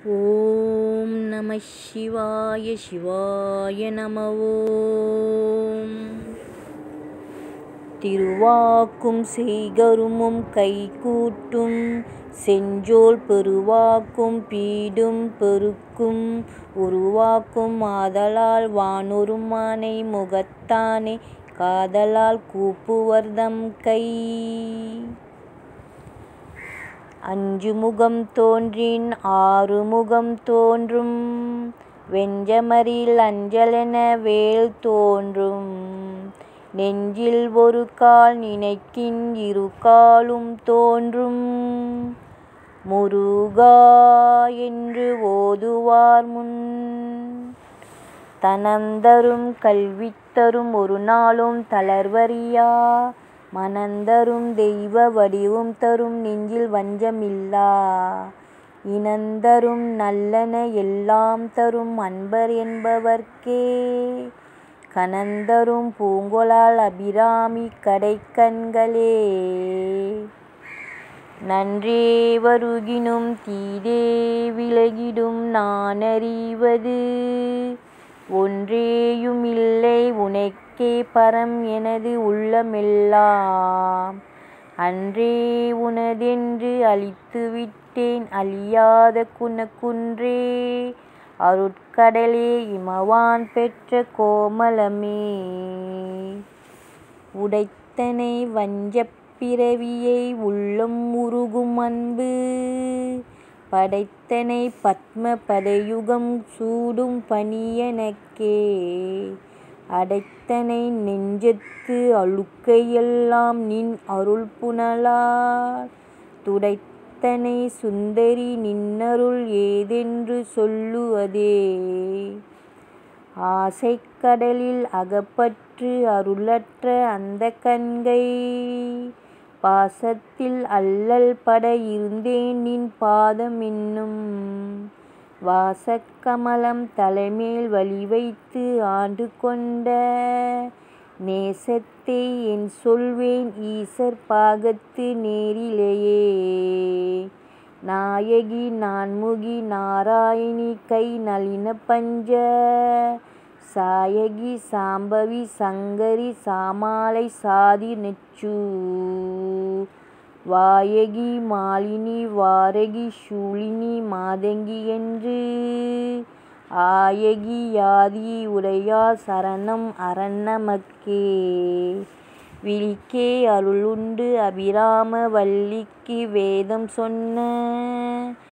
ஓம் நம சிவாய சிவாய நம ஓம் திருவாக்கும் செய்கருமும் கைகூட்டும் செஞ்சொல் பெருவாக்கும் பீடும் பெருக்கும் உருவாக்கும் ஆதலால் வானொரும் மானை முகத்தானே காதலால் கூப்புவர்தம் கை அஞ்சு முகம் தோன்றின் ஆறு முகம் தோன்றும் வெஞ்சமரில் அஞ்சலென வேல் தோன்றும் நெஞ்சில் ஒரு கால் நினைக்கின் இரு காலும் தோன்றும் முருகா என்று ஓதுவார் முன் தனந்தரும் கல்வி தரும் ஒரு நாளும் தளர்வறியா மனந்தரும் தெய்வ வடிவும் தரும் நெஞ்சில் வஞ்சமில்லா இனந்தரும் நல்லன எல்லாம் தரும் அன்பர் என்பவர்க்கே கனந்தரும் பூங்கொழால் அபிராமி கடைக்கண்களே நன்றே வருகினும் தீதே விலகிடும் நானறிவது ஒன்றேயுமில்லை உனக்கே பரம் எனது உள்ளமெல்லாம் அன்றே உனதென்று அழித்துவிட்டேன் அழியாத குணக்குன்றே அருட்கடலே இமவான் பெற்ற கோமளமே உடைத்தனை வஞ்சப் பிறவியை உள்ளம் உருகும் அன்பு படைத்தனை பத்ம பதயுகம் சூடும் பணியெனக்கே அடைத்தனை நெஞ்சத்து அழுக்கையெல்லாம் நின் அருள் புனலால் துடைத்தனை சுந்தரி நின்னருள் ஏதென்று சொல்லுவதே ஆசைக் கடலில் அகப்பற்று அருளற்ற அந்த கண்கை பாசத்தில் அல்லல் பட இருந்தேன் நின் பாதம் என்னும் வாசக்கமலம் தலைமேல் வழி வைத்து ஆண்டு கொண்ட நேசத்தை என் சொல்வேன் ஈசர் பாகத்து நேரிலேயே நாயகி நான்முகி நாராயணி கை நளின பஞ்ச சாயகி சாம்பவி சங்கரி சாமாலை சாதி நெச்சு வாயகி மாலினி வாரகி சூலினி மாதங்கி என்று ஆயகி யாதி உடையார் சரணம் அரணமக்கே விழிக்கே அருளுண்டு அபிராம வல்லிக்கு வேதம் சொன்ன